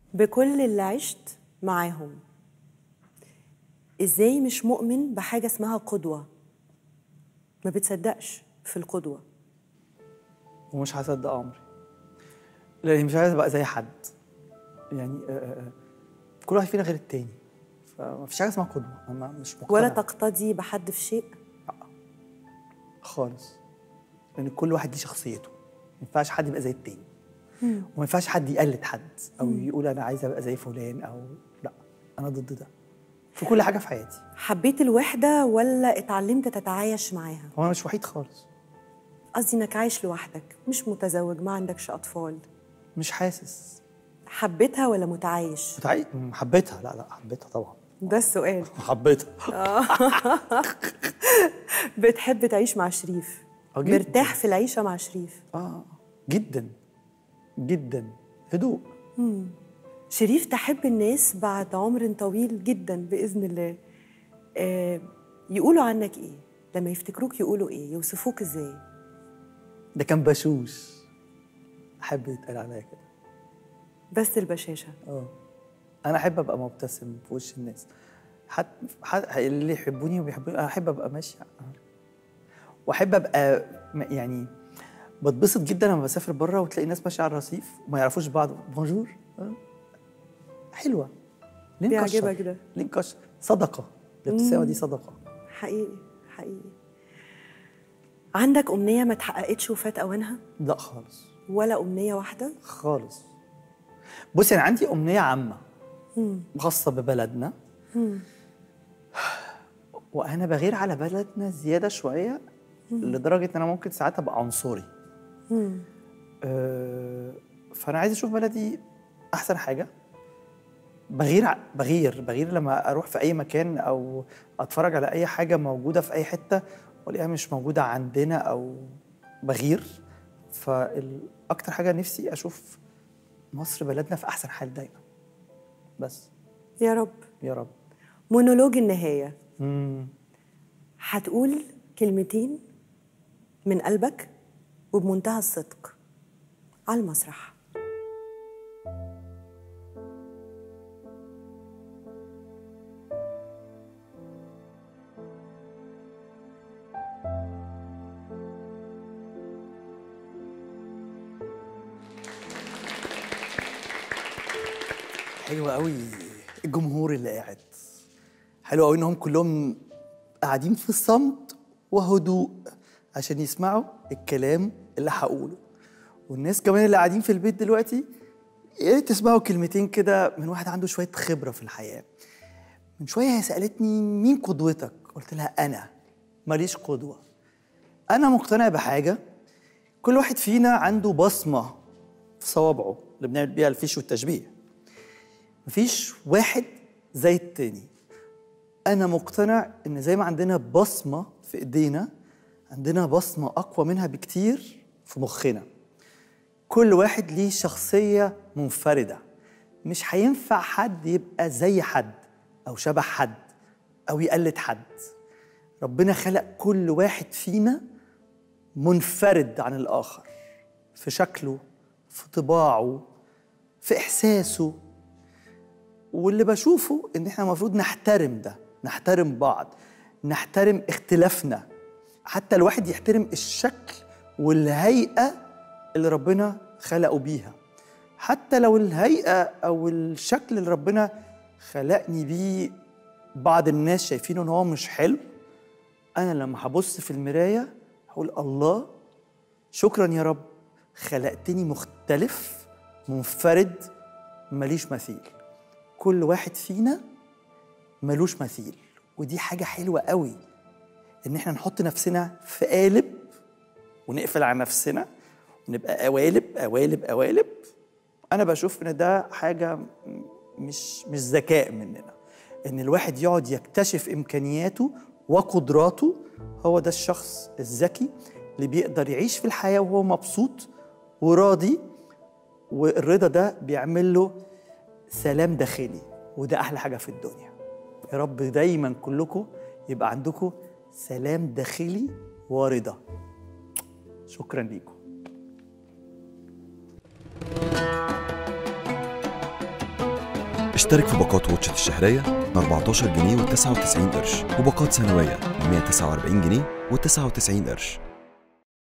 بكل اللي عشت معاهم ازاي مش مؤمن بحاجه اسمها قدوه ما بتصدقش في القدوه ومش هصدق عمري لاني مش عايز ابقى زي حد يعني آه، آه، آه، كل واحد فينا غير التاني فما فيش حاجه اسمها قدوه انا مش مقتنع ولا تقتدي بحد في شيء خالص لان كل واحد ليه شخصيته ما ينفعش حد يبقى زي التاني وما ينفعش حد يقلد حد او يقول انا عايز ابقى زي فلان او لا انا ضد ده في كل حاجه في حياتي حبيت الوحده ولا اتعلمت تتعايش معاها هو انا مش وحيد خالص قصدي انك عايش لوحدك مش متزوج ما عندكش اطفال مش حاسس حبيتها ولا متعايش متعي... حبيتها لا لا حبيتها طبعا ده السؤال حبيتها بتحب تعيش مع شريف آه، جداً. مرتاح في العيشه مع شريف اه جدا جدا هدوء شريف تحب الناس بعد عمر طويل جدا باذن الله آه يقولوا عنك ايه لما يفتكروك يقولوا ايه يوصفوك ازاي ده كان بشوش احب يتقال عليا كده بس البشاشه اه انا احب ابقى مبتسم في وش الناس حتى حت... اللي يحبوني وبيحبوني انا احب ابقى ماشي واحب ابقى م- يعني بتبسط جدا لما بسافر بره وتلاقي ناس ماشيه على الرصيف وما يعرفوش بعض بونجور آه. حلوه ليه نكشر؟ بيعجبك ده. ليه نكشر صدقه الابتسامه دي صدقه حقيقي حقيقي عندك امنيه ما اتحققتش وفات اوانها لا خالص ولا امنيه واحده خالص بصي انا عندي امنيه عامه خاصه ببلدنا وانا بغير على بلدنا زياده شويه لدرجه ان انا ممكن ساعات ابقى عنصري أه فانا عايز اشوف بلدي احسن حاجه بغير ع- بغير بغير لما اروح في اي مكان او اتفرج على اي حاجه موجوده في اي حته والاقيها مش موجوده عندنا او بغير فاكتر حاجه نفسي اشوف مصر بلدنا في احسن حال دايما بس يا رب يا رب مونولوج النهايه مم. هتقول كلمتين من قلبك وبمنتهى الصدق على المسرح حلو قوي الجمهور اللي قاعد حلو قوي انهم كلهم قاعدين في الصمت وهدوء عشان يسمعوا الكلام اللي هقوله والناس كمان اللي قاعدين في البيت دلوقتي يا ريت تسمعوا كلمتين كده من واحد عنده شويه خبره في الحياه من شويه هي سالتني مين قدوتك قلت لها انا ماليش قدوه انا مقتنع بحاجه كل واحد فينا عنده بصمه في صوابعه اللي بنعمل بيها الفيش والتشبيه مفيش واحد زي التاني انا مقتنع ان زي ما عندنا بصمه في ايدينا عندنا بصمه اقوى منها بكتير في مخنا كل واحد ليه شخصيه منفرده مش هينفع حد يبقى زي حد او شبه حد او يقلد حد ربنا خلق كل واحد فينا منفرد عن الاخر في شكله في طباعه في احساسه واللي بشوفه ان احنا المفروض نحترم ده نحترم بعض نحترم اختلافنا حتى الواحد يحترم الشكل والهيئة اللي ربنا خلقه بيها حتى لو الهيئة أو الشكل اللي ربنا خلقني بيه بعض الناس شايفينه ان هو مش حلو انا لما هبص في المراية هقول الله شكرا يا رب خلقتني مختلف منفرد ماليش مثيل كل واحد فينا ملوش مثيل ودي حاجة حلوة قوي إن إحنا نحط نفسنا في قالب ونقفل على نفسنا ونبقى قوالب قوالب قوالب أنا بشوف إن ده حاجة م- مش مش ذكاء مننا إن الواحد يقعد يكتشف إمكانياته وقدراته هو ده الشخص الذكي اللي بيقدر يعيش في الحياة وهو مبسوط وراضي والرضا ده بيعمل له سلام داخلي وده احلى حاجه في الدنيا يا رب دايما كلكم يبقى عندكم سلام داخلي ورضا شكرا ليكم اشترك في باقات واتشت الشهرية ب 14 جنيه و99 قرش وباقات سنوية ب 149 جنيه و99 قرش